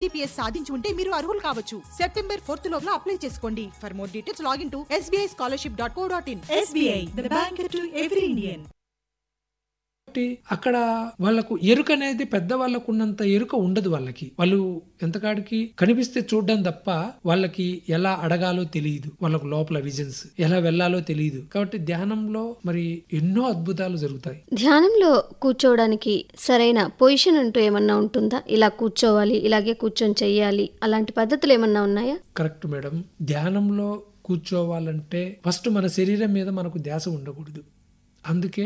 ఐఎల్టీపీఎస్ సాధించి ఉంటే మీరు అర్హులు కావచ్చు సెప్టెంబర్ ఫోర్త్ లోపల అప్లై చేసుకోండి for more details login to SBI scholarship dot co dot in SBI, the bank to every Indian. కాబట్టి అక్కడ వాళ్ళకు ఎరుక అనేది పెద్దవాళ్ళకు ఉన్నంత ఎరుక ఉండదు వాళ్ళకి వాళ్ళు ఎంతకాడికి కనిపిస్తే చూడడం తప్ప వాళ్ళకి ఎలా అడగాలో తెలియదు వాళ్ళకు లోపల విజన్స్ ఎలా వెళ్ళాలో తెలియదు కాబట్టి ధ్యానంలో మరి ఎన్నో అద్భుతాలు జరుగుతాయి ధ్యానంలో కూర్చోవడానికి సరైన పొజిషన్ అంటూ ఏమన్నా ఉంటుందా ఇలా కూర్చోవాలి ఇలాగే కూర్చొని చెయ్యాలి అలాంటి పద్ధతులు ఏమన్నా ఉన్నాయా కరెక్ట్ మేడం ధ్యానంలో కూర్చోవాలంటే ఫస్ట్ మన శరీరం మీద మనకు ధ్యాస ఉండకూడదు అందుకే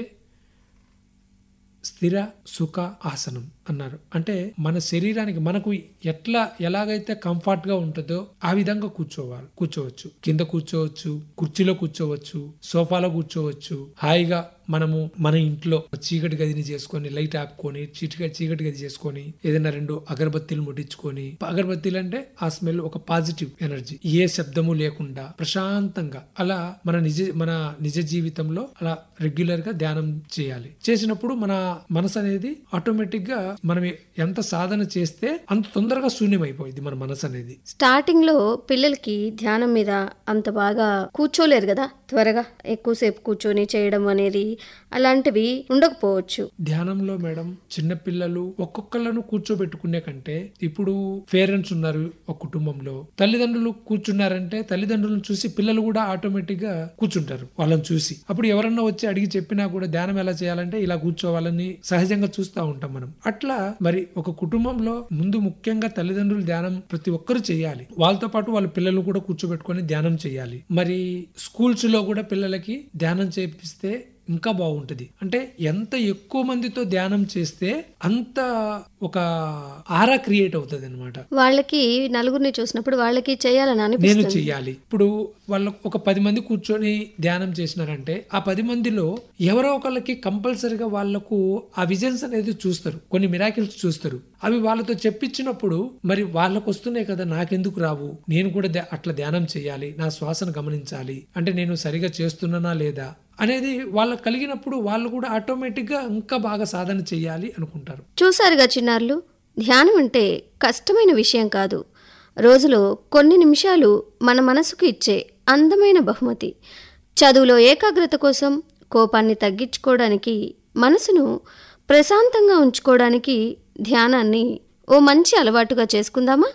స్థిర సుఖ ఆసనం అన్నారు అంటే మన శరీరానికి మనకు ఎట్లా ఎలాగైతే కంఫర్ట్ గా ఉంటుందో ఆ విధంగా కూర్చోవాలి కూర్చోవచ్చు కింద కూర్చోవచ్చు కుర్చీలో కూర్చోవచ్చు సోఫాలో కూర్చోవచ్చు హాయిగా మనము మన ఇంట్లో చీకటి గదిని చేసుకొని లైట్ ఆపుకొని చీటిగా చీకటి గది చేసుకొని ఏదైనా రెండు అగరబత్తీలు ముట్టించుకొని అగరబత్తీలు అంటే ఆ స్మెల్ ఒక పాజిటివ్ ఎనర్జీ ఏ శబ్దము లేకుండా ప్రశాంతంగా అలా మన నిజ మన నిజ జీవితంలో అలా రెగ్యులర్ గా ధ్యానం చేయాలి చేసినప్పుడు మన మనసు అనేది ఆటోమేటిక్ గా మనం ఎంత సాధన చేస్తే అంత తొందరగా శూన్యమైపోయింది మన మనసు అనేది స్టార్టింగ్ లో పిల్లలకి ధ్యానం మీద అంత బాగా కూర్చోలేరు కదా త్వరగా ఎక్కువసేపు కూర్చొని చేయడం అనేది అలాంటివి ఉండకపోవచ్చు ధ్యానంలో మేడం చిన్న పిల్లలు ఒక్కొక్కళ్ళను కూర్చోబెట్టుకునే కంటే ఇప్పుడు పేరెంట్స్ ఉన్నారు ఒక కుటుంబంలో తల్లిదండ్రులు కూర్చున్నారంటే తల్లిదండ్రులను చూసి పిల్లలు కూడా ఆటోమేటిక్ గా కూర్చుంటారు వాళ్ళని చూసి అప్పుడు ఎవరన్నా వచ్చి అడిగి చెప్పినా కూడా ధ్యానం ఎలా చేయాలంటే ఇలా కూర్చోవాలని సహజంగా చూస్తూ ఉంటాం మనం అట్లా మరి ఒక కుటుంబంలో ముందు ముఖ్యంగా తల్లిదండ్రులు ధ్యానం ప్రతి ఒక్కరు చేయాలి వాళ్ళతో పాటు వాళ్ళ పిల్లలు కూడా కూర్చోబెట్టుకొని ధ్యానం చేయాలి మరి స్కూల్స్ లో కూడా పిల్లలకి ధ్యానం చేపిస్తే ఇంకా బాగుంటది అంటే ఎంత ఎక్కువ మందితో ధ్యానం చేస్తే అంత ఒక ఆరా క్రియేట్ అవుతుంది అనమాట వాళ్ళకి నలుగురిని చూసినప్పుడు వాళ్ళకి చేయాలని నేను అనిపిస్తుంది చెయ్యాలి ఇప్పుడు వాళ్ళకు ఒక పది మంది కూర్చొని ధ్యానం చేసినారంటే ఆ పది మందిలో ఎవరో ఒకళ్ళకి కంపల్సరిగా వాళ్ళకు ఆ విజన్స్ అనేది చూస్తారు కొన్ని మిరాకిల్స్ చూస్తారు అవి వాళ్ళతో చెప్పించినప్పుడు మరి వాళ్ళకు వస్తున్నాయి కదా నాకెందుకు రావు నేను కూడా ధ్యా- అట్లా ధ్యానం చేయాలి నా శ్వాసను గమనించాలి అంటే నేను సరిగా చేస్తున్నానా లేదా అనేది వాళ్ళకి కలిగినప్పుడు వాళ్ళు కూడా ఆటోమేటిక్గా ఇంకా బాగా సాధన చేయాలి అనుకుంటారు చూశారుగా చిన్నారులు ధ్యానం అంటే కష్టమైన విషయం కాదు రోజులో కొన్ని నిమిషాలు మన మనసుకు ఇచ్చే అందమైన బహుమతి చదువులో ఏకాగ్రత కోసం కోపాన్ని తగ్గించుకోవడానికి మనసును ప్రశాంతంగా ఉంచుకోవడానికి ధ్యానాన్ని ఓ మంచి అలవాటుగా చేసుకుందామా